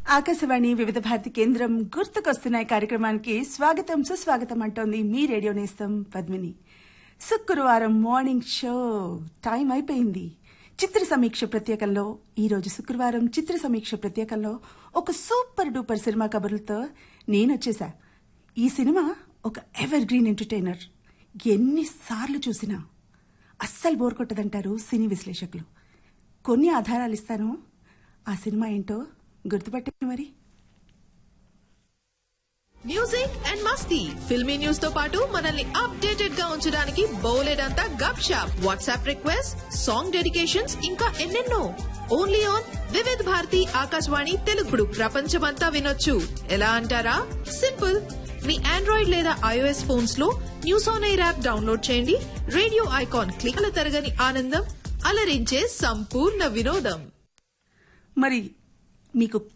ఆకాశవాణి వివిధ భారతి కేంద్రం గుర్తుకొస్తున్నాయి కార్యక్రమానికి స్వాగతం సుస్వాగతం అంటోంది మీ రేడియో నేస్తం పద్మిని శుక్రవారం మార్నింగ్ షో టైం అయిపోయింది చిత్ర సమీక్ష ప్రత్యేకంలో ఈ రోజు శుక్రవారం చిత్ర సమీక్ష ప్రత్యేకంలో ఒక సూపర్ డూపర్ సినిమా కబుర్లతో నేనొచ్చేసా ఈ సినిమా ఒక ఎవర్ గ్రీన్ ఎంటర్టైనర్ ఎన్నిసార్లు చూసినా అస్సలు బోర్ కొట్టదంటారు సినీ విశ్లేషకులు కొన్ని ఆధారాలు ఇస్తాను ఆ సినిమా ఏంటో గుర్తుపట్టండి మరి మ్యూజిక్ అండ్ మస్తీ ఫిల్మీ న్యూస్ తో పాటు మనల్ని అప్డేటెడ్ గా ఉంచడానికి బౌలెడంతా gup shup WhatsApp request song dedications ఇంకా ఎన్నెన్నో ఓన్లీ ఆన్ వివిధ్ భారతి ఆకాశవాణి తెలుగుడు ప్రపంచమంతా వినొచ్చు ఎలా అంటారా సింపుల్ మీ ఆండ్రాయిడ్ లేదా ఐఓఎస్ ఫోన్స్ లో news on air app download చేయండి రేడియో ఐకాన్ క్లిక్ తరగని ఆనందం అలరించే సంపూర్ణ వినోదం మరి మీకు